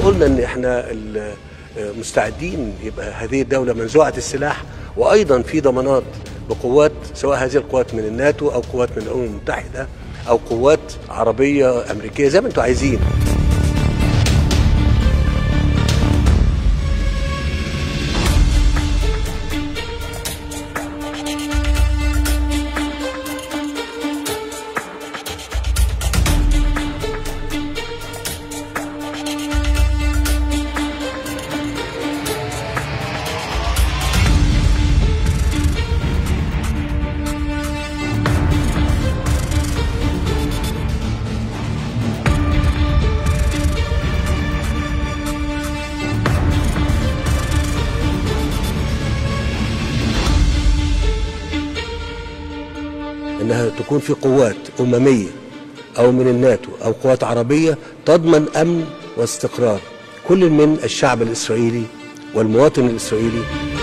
قلنا ان احنا مستعدين يبقى هذه الدوله منزوعه السلاح وايضا في ضمانات بقوات سواء هذه القوات من الناتو او قوات من الامم المتحده او قوات عربيه امريكيه زي ما انتم عايزين انها تكون في قوات امميه او من الناتو او قوات عربيه تضمن امن واستقرار كل من الشعب الاسرائيلي والمواطن الاسرائيلي